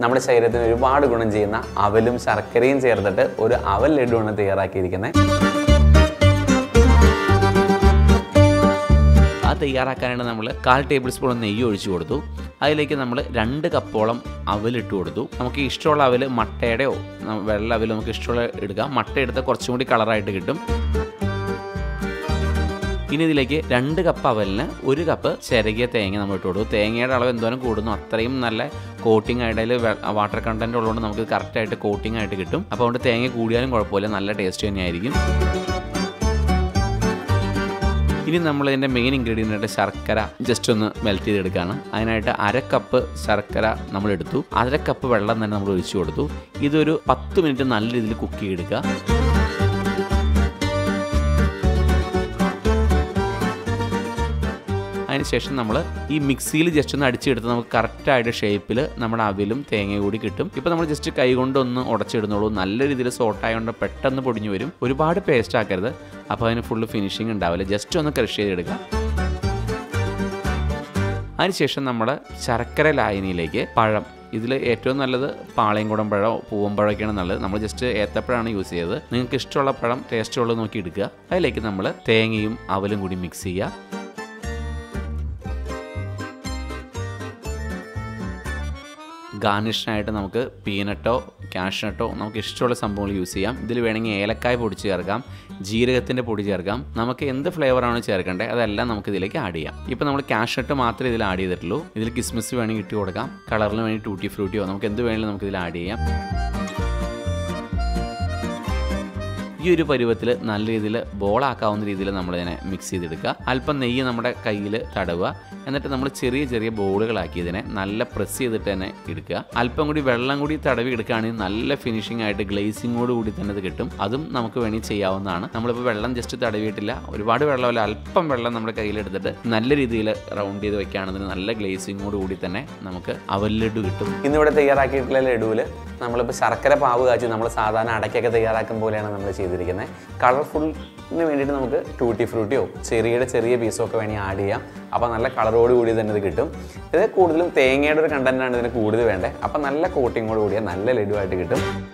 നമ്മുടെ ശരീരത്തിന് ഒരുപാട് ഗുണം ചെയ്യുന്ന അവലും ശർക്കരയും ചേർത്തിട്ട് ഒരു അവൽ ലഡുവാണ് തയ്യാറാക്കിയിരിക്കുന്നത് ആ തയ്യാറാക്കാനായിട്ട് നമ്മൾ കാൽ ടേബിൾ സ്പൂൺ നെയ്യ് ഒഴിച്ചു കൊടുത്തു അതിലേക്ക് നമ്മൾ രണ്ട് കപ്പോളം അവലിട്ട് കൊടുത്തു നമുക്ക് ഇഷ്ടമുള്ള അവൽ മട്ടയുടെയോ ന- വെള്ള അവൽ നമുക്ക് ഇഷ്ടമുള്ള എടുക്കാം മട്ട എടുത്താൽ കുറച്ചും കൂടി കളറായിട്ട് കിട്ടും ഇനി ഇതിലേക്ക് രണ്ട് കപ്പ് അവലിന് ഒരു കപ്പ് ചിരകിയ തേങ്ങ നമ്മൾ ഇട്ട് കൊടുത്തു തേങ്ങയുടെ അളവ് എന്തോരം കൂടുന്നു അത്രയും നല്ല കോട്ടിംഗ് ആയിട്ട് അതിൽ വാട്ടർ കണ്ടന്റ് ഉള്ളതുകൊണ്ട് നമുക്ക് കറക്റ്റായിട്ട് കോട്ടിംഗ് ആയിട്ട് കിട്ടും അപ്പോൾ അതുകൊണ്ട് തേങ്ങ കൂടിയാലും കുഴപ്പമില്ല നല്ല ടേസ്റ്റ് തന്നെയായിരിക്കും ഇനി നമ്മൾ ഇതിൻ്റെ മെയിൻ ഇൻഗ്രീഡിയൻ്റ് ആയിട്ട് ശർക്കര ജസ്റ്റ് ഒന്ന് മെൽറ്റ് ചെയ്തെടുക്കുകയാണ് അതിനായിട്ട് അര കപ്പ് ശർക്കര നമ്മൾ എടുത്തു അര കപ്പ് വെള്ളം തന്നെ നമ്മൾ ഒഴിച്ചു കൊടുത്തു ഇതൊരു പത്ത് മിനിറ്റ് നല്ല രീതിയിൽ കുക്ക് ചെയ്തെടുക്കുക അതിനുശേഷം നമ്മൾ ഈ മിക്സിയിൽ ജസ്റ്റ് ഒന്ന് അടിച്ചെടുത്ത് നമുക്ക് കറക്റ്റായിട്ട് ഷേപ്പിൽ നമ്മുടെ അവിലും തേങ്ങയും കൂടി കിട്ടും ഇപ്പോൾ നമ്മൾ ജസ്റ്റ് കൈ കൊണ്ടൊന്ന് ഉടച്ചിടുന്നുള്ളൂ നല്ല രീതിയിൽ സോട്ടായതുകൊണ്ട് പെട്ടെന്ന് പൊടിഞ്ഞു വരും ഒരുപാട് പേസ്റ്റ് ആക്കരുത് അപ്പോൾ അതിന് ഫുള്ള് ഫിനിഷിംഗ് ഉണ്ടാവില്ല ജസ്റ്റ് ഒന്ന് ക്രഷ് ചെയ്തെടുക്കുക അതിനുശേഷം നമ്മൾ ശർക്കര ലായനിയിലേക്ക് പഴം ഇതിൽ ഏറ്റവും നല്ലത് പാളയംകുടം പഴമോ പൂവമ്പഴമൊക്കെയാണ് നല്ലത് നമ്മൾ ജസ്റ്റ് ഏത്തപ്പഴമാണ് യൂസ് ചെയ്തത് നിങ്ങൾക്ക് ഇഷ്ടമുള്ള പഴം ടേസ്റ്റ് ഉള്ളത് നോക്കി എടുക്കുക അതിലേക്ക് നമ്മൾ തേങ്ങയും അവലും കൂടി മിക്സ് ചെയ്യുക ഗാർണിഷിനായിട്ട് നമുക്ക് പീനട്ടോ കാഷ്നട്ടോ നമുക്ക് ഇഷ്ടമുള്ള സംഭവങ്ങൾ യൂസ് ചെയ്യാം ഇതിൽ വേണമെങ്കിൽ ഏലക്കായ പൊടിച്ച് ചേർക്കാം ജീരകത്തിൻ്റെ പൊടി ചേർക്കാം നമുക്ക് എന്ത് ഫ്ലേവറാണ് ചേർക്കേണ്ടത് അതെല്ലാം നമുക്ക് ഇതിലേക്ക് ആഡ് ചെയ്യാം ഇപ്പോൾ നമ്മൾ കാഷ്നട്ട് മാത്രമേ ഇതിൽ ആഡ് ചെയ്തിട്ടുള്ളൂ ഇതിൽ കിസ്മിസ് വേണമെങ്കിൽ ഇട്ട് കൊടുക്കാം കളറിന് വേണ്ടി ടൂട്ടി ഫ്രൂട്ടിയോ നമുക്ക് എന്ത് വേണമെങ്കിലും നമുക്ക് ഇതിൽ ആഡ് ചെയ്യാം ഈ ഒരു പരുവത്തിൽ നല്ല രീതിയിൽ ബോളാക്കാവുന്ന രീതിയിൽ നമ്മളിതിനെ മിക്സ് ചെയ്തെടുക്കുക അല്പം നെയ്യ് നമ്മുടെ കയ്യിൽ തടവുക എന്നിട്ട് നമ്മൾ ചെറിയ ചെറിയ ബോളുകളാക്കി ഇതിനെ നല്ല പ്രസ് ചെയ്തിട്ട് തന്നെ എടുക്കുക അല്പം കൂടി വെള്ളം കൂടി തടവി എടുക്കുകയാണെങ്കിൽ നല്ല ഫിനിഷിംഗ് ആയിട്ട് ഗ്ലേസിങ്ങോട് കൂടി തന്നെ ഇത് കിട്ടും അതും നമുക്ക് വേണമെങ്കിൽ ചെയ്യാവുന്നതാണ് നമ്മളിപ്പോൾ വെള്ളം ജസ്റ്റ് തടവിയിട്ടില്ല ഒരുപാട് വെള്ളമല്ല അല്പം വെള്ളം നമ്മുടെ കയ്യിലെടുത്തിട്ട് നല്ല രീതിയിൽ റൗണ്ട് ചെയ്ത് വെക്കുകയാണെങ്കിൽ നല്ല ഗ്ലേസിങ്ങോട് കൂടി തന്നെ നമുക്ക് അവല്ലഡു കിട്ടും ഇന്നിവിടെ തയ്യാറാക്കിയിട്ടുള്ള ലഡുവിൽ നമ്മളിപ്പോൾ ശർക്കര പാവ് കാച്ചി നമ്മൾ സാധാരണ അടയ്ക്കൊക്കെ തയ്യാറാക്കും പോലെയാണ് നമ്മൾ ചെയ്തിരിക്കുന്നത് കളർഫുള്ളിന് വേണ്ടിയിട്ട് നമുക്ക് ടൂട്ടി ഫ്രൂട്ടിയോ ചെറിയുടെ ചെറിയ പീസോ ഒക്കെ വേണമെങ്കിൽ ആഡ് ചെയ്യാം അപ്പോൾ നല്ല കളറോട് കൂടി തന്നെ ഇത് കിട്ടും ഇത് കൂടുതലും തേങ്ങയുടെ ഒരു കണ്ടൻറ്റാണ് ഇതിന് കൂടുതൽ വേണ്ടത് അപ്പോൾ നല്ല കോട്ടിങ്ങോട് കൂടിയ നല്ല ലഡുവായിട്ട് കിട്ടും